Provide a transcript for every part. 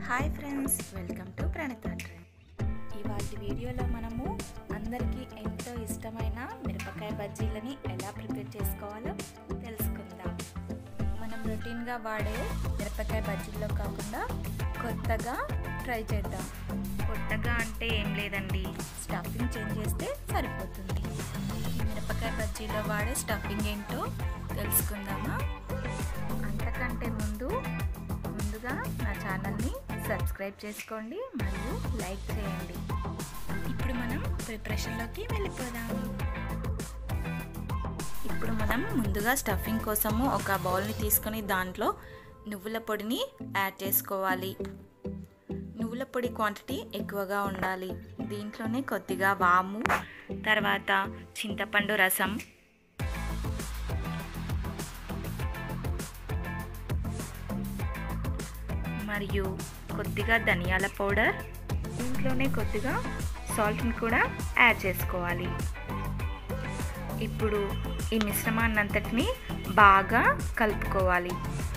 hi friends welcome to Pranita trend ఇవాటి వీడియోలో మనము అందరికీ ఎంతో ఇష్టమైన మిరపకాయ బజ్జీలని ఎలా ప్రిపేర్ చేసుకోవాలో తెలుసుకుందాం మనం రొటీన్గా వాడే మిరపకాయ బజ్జీల్లో కాకుండా కొత్తగా ట్రై చేద్దాం కొత్తగా అంటే ఏం లేదండి స్టఫింగ్ చేంజ్ చేస్తే సరిపోతుంది ఈ మిరపకాయ బజ్జీలో వాడే స్టఫింగ్ ఏంటో తెలుసుకుందామా అంతకంటే ముందు ముందుగా నా ఛానల్ని సబ్స్క్రైబ్ చేసుకోండి మరియు లైక్ చేయండి ఇప్పుడు మనం ప్రిపరేషన్లోకి వెళ్ళిపోదాం ఇప్పుడు మనం ముందుగా స్టఫింగ్ కోసము ఒక బౌల్ని తీసుకొని దాంట్లో నువ్వుల పొడిని యాడ్ చేసుకోవాలి నువ్వుల పొడి క్వాంటిటీ ఎక్కువగా ఉండాలి దీంట్లోనే కొద్దిగా వాము తర్వాత చింతపండు రసం మరియు కొద్దిగా ధనియాల పౌడర్ దీంట్లోనే కొద్దిగా సాల్ట్ని కూడా యాడ్ చేసుకోవాలి ఇప్పుడు ఈ మిశ్రమాన్నంతటిని బాగా కలుపుకోవాలి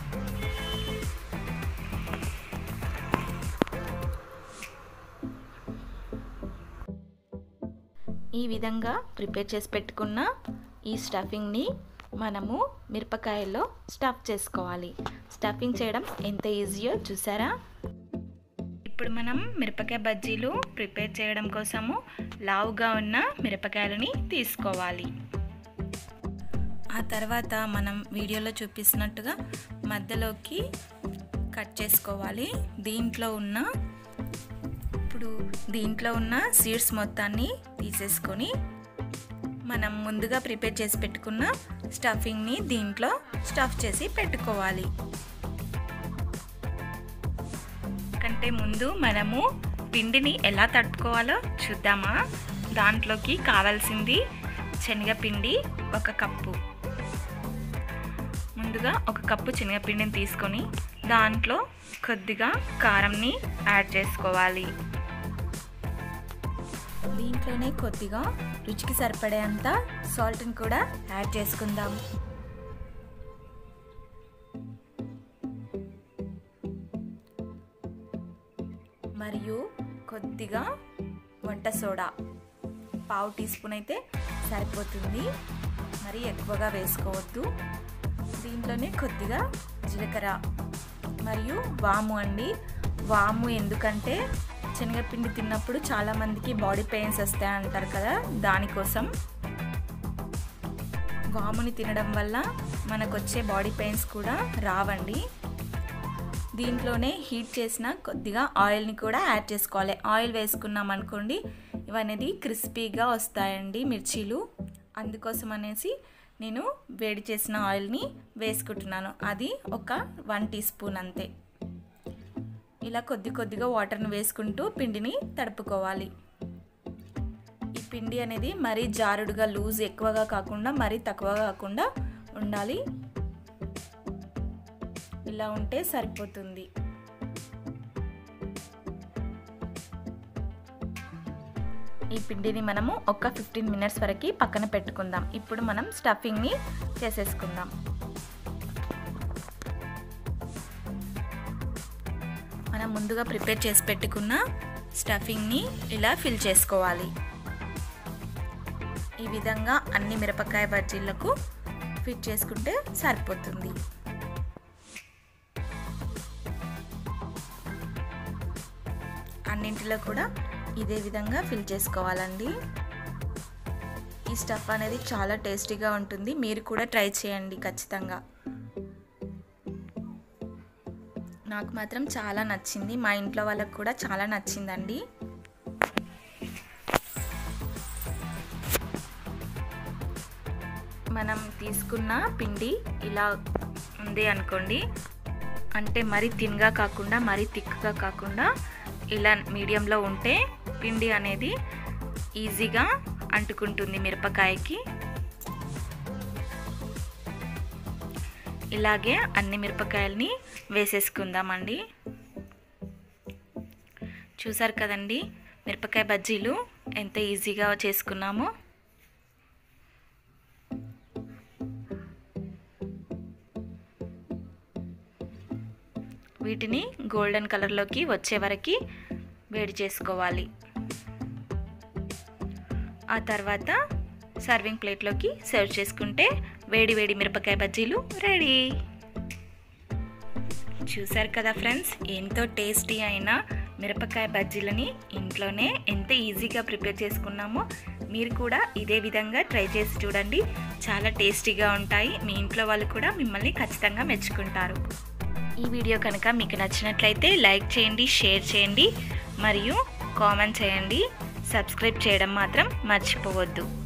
ఈ విధంగా ప్రిపేర్ చేసి పెట్టుకున్న ఈ స్టఫింగ్ని మనము మిరపకాయల్లో స్టఫ్ చేసుకోవాలి స్టఫింగ్ చేయడం ఎంత ఈజీయో చూసారా ఇప్పుడు మనం మిరపకాయ బజ్జీలు ప్రిపేర్ చేయడం కోసము లావుగా ఉన్న మిరపకాయలని తీసుకోవాలి ఆ తర్వాత మనం వీడియోలో చూపిస్తున్నట్టుగా మధ్యలోకి కట్ చేసుకోవాలి దీంట్లో ఉన్న ఇప్పుడు దీంట్లో ఉన్న సీడ్స్ మొత్తాన్ని తీసేసుకొని మనం ముందుగా ప్రిపేర్ చేసి పెట్టుకున్న స్టఫింగ్ని దీంట్లో స్టఫ్ చేసి పెట్టుకోవాలి కంటే ముందు మనము పిండిని ఎలా తట్టుకోవాలో చూద్దామా దాంట్లోకి కావాల్సింది శనగపిండి ఒక కప్పు ముందుగా ఒక కప్పు శనగపిండిని తీసుకొని దాంట్లో కొద్దిగా కారంని యాడ్ చేసుకోవాలి దీంట్లోనే కొద్దిగా రుచికి సరిపడేంత సాల్ట్ని కూడా యాడ్ చేసుకుందాం మరియు కొద్దిగా వంట సోడా పావు టీ స్పూన్ అయితే సరిపోతుంది మరి ఎక్కువగా వేసుకోవద్దు దీంట్లోనే కొద్దిగా జీలకర్ర మరియు వాము అండి వాము ఎందుకంటే శనగపిండి తిన్నప్పుడు చాలామందికి బాడీ పెయిన్స్ వస్తాయి అంటారు కదా దానికోసం వాముని తినడం వల్ల మనకు వచ్చే బాడీ పెయిన్స్ కూడా రావండి దీంట్లోనే హీట్ చేసిన కొద్దిగా ఆయిల్ని కూడా యాడ్ చేసుకోవాలి ఆయిల్ వేసుకున్నాం అనుకోండి ఇవనేది క్రిస్పీగా వస్తాయండి మిర్చీలు అందుకోసం అనేసి నేను వేడి చేసిన ఆయిల్ని వేసుకుంటున్నాను అది ఒక వన్ టీ స్పూన్ అంతే ఇలా కొద్ది కొద్దిగా వాటర్ని వేసుకుంటూ పిండిని తడుపుకోవాలి ఈ పిండి అనేది మరీ జారుడుగా లూజ్ ఎక్కువగా కాకుండా మరీ తక్కువగా కాకుండా ఉండాలి ఇలా ఉంటే సరిపోతుంది ఈ పిండిని మనము ఒక ఫిఫ్టీన్ మినిట్స్ వరకు పక్కన పెట్టుకుందాం ఇప్పుడు మనం స్టఫింగ్ని చేసేసుకుందాం మనం ముందుగా ప్రిపేర్ చేసి పెట్టుకున్న స్టఫింగ్ని ఇలా ఫిల్ చేసుకోవాలి ఈ విధంగా అన్ని మిరపకాయ బజ్జీలకు ఫిట్ చేసుకుంటే సరిపోతుంది అన్నింటిలో కూడా ఇదే విధంగా ఫిల్ చేసుకోవాలండి ఈ స్టఫ్ అనేది చాలా టేస్టీగా ఉంటుంది మీరు కూడా ట్రై చేయండి ఖచ్చితంగా నాకు మాత్రం చాలా నచ్చింది మా ఇంట్లో వాళ్ళకు కూడా చాలా నచ్చిందండి మనం తీసుకున్న పిండి ఇలా ఉంది అనుకోండి అంటే మరీ తిన్గా కాకుండా మరీ థిక్గా కాకుండా ఇలా మీడియంలో ఉంటే పిండి అనేది ఈజీగా అంటుకుంటుంది మిరపకాయకి ఇలాగే అన్ని మిరపకాయలని వేసేసుకుందామండి చూసారు కదండి మిరపకాయ బజ్జీలు ఎంత ఈజీగా చేసుకున్నామో వీటిని గోల్డెన్ కలర్లోకి వచ్చే వరకు వేడి చేసుకోవాలి ఆ తర్వాత సర్వింగ్ ప్లేట్లోకి సర్వ్ చేసుకుంటే వేడి వేడి మిరపకాయ బజ్జీలు రెడీ చూసారు కదా ఫ్రెండ్స్ ఎంతో టేస్టీ అయిన మిరపకాయ బజ్జీలని ఇంట్లోనే ఎంత ఈజీగా ప్రిపేర్ చేసుకున్నామో మీరు కూడా ఇదే విధంగా ట్రై చేసి చూడండి చాలా టేస్టీగా ఉంటాయి మీ ఇంట్లో వాళ్ళు కూడా మిమ్మల్ని ఖచ్చితంగా మెచ్చుకుంటారు ఈ వీడియో కనుక మీకు నచ్చినట్లయితే లైక్ చేయండి షేర్ చేయండి మరియు కామెంట్ చేయండి సబ్స్క్రైబ్ చేయడం మాత్రం మర్చిపోవద్దు